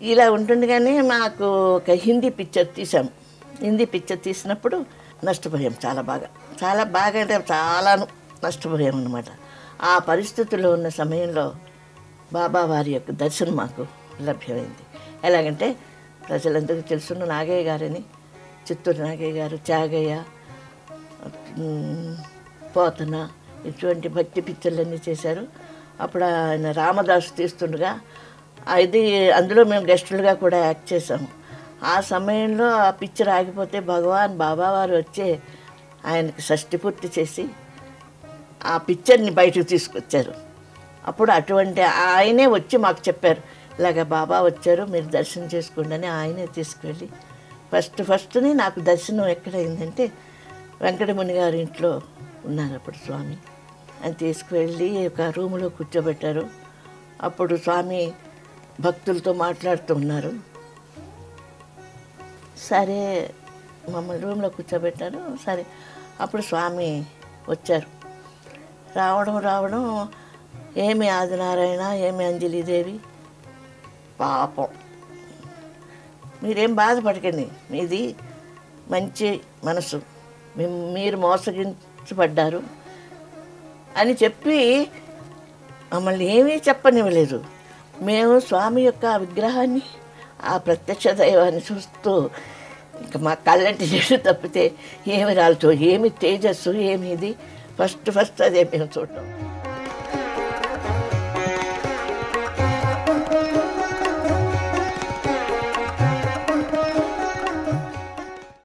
ఇలా ఉంటుండగానే మాకు ఒక హిందీ పిక్చర్ తీసాం హిందీ పిక్చర్ తీసినప్పుడు నష్టపోయాం చాలా బాగా చాలా బాగా అంటే చాలా నష్టపోయాం అనమాట ఆ పరిస్థితుల్లో ఉన్న సమయంలో బాబా వారి యొక్క దర్శనం మాకు లభ్యమైంది ఎలాగంటే ప్రజలందరికీ తెలుసున్న నాగయ్య గారని చిత్తూరు నాగయ్య గారు త్యాగయ్య ఉమ్, పోతన ఇటువంటి భక్తి పిక్చర్లన్నీ చేశారు అప్పుడు ఆయన రామదాసు తీస్తుండగా ఇది అందులో మేము గెస్టులుగా కూడా యాక్ట్ చేసాము ఆ సమయంలో ఆ పిక్చర్ ఆగిపోతే భగవాన్ బాబా వారు వచ్చే ఆయనకి షష్టి పూర్తి చేసి ఆ పిక్చర్ని బయటకు తీసుకొచ్చారు అప్పుడు అటువంటి ఆయనే వచ్చి మాకు చెప్పారు ఇలాగ బాబా వచ్చారు మీరు దర్శనం చేసుకోండి అని ఆయనే తీసుకెళ్ళి ఫస్ట్ ఫస్ట్ని నాకు దర్శనం ఎక్కడైందంటే వెంకటముని గారి ఇంట్లో ఉన్నారు అప్పుడు స్వామి అని తీసుకువెళ్ళి ఒక రూములో కూర్చోబెట్టారు అప్పుడు స్వామి భక్తులతో మాట్లాడుతూ ఉన్నారు సరే మమ్మల్ని రూమ్లో కూర్చోబెట్టారు సరే అప్పుడు స్వామి వచ్చారు రావడం రావడం ఏమి ఆదినారాయణ ఏమి అంజలిదేవి పాపం మీరేం బాధపడకండి మీది మంచి మనసు మేము మీరు మోసగించబడ్డారు అని చెప్పి మమ్మల్ని ఏమీ చెప్పనివ్వలేదు మేము స్వామి యొక్క ఆ విగ్రహాన్ని ఆ ప్రత్యక్ష దైవాన్ని చూస్తూ ఇంకా మా కళ్ళంటి నీళ్ళు తప్పితే ఏమి రాలతో ఏమి తేజస్సు ఏమి ఇది ఫస్ట్ ఫస్ట్ అదే మేము చూడటం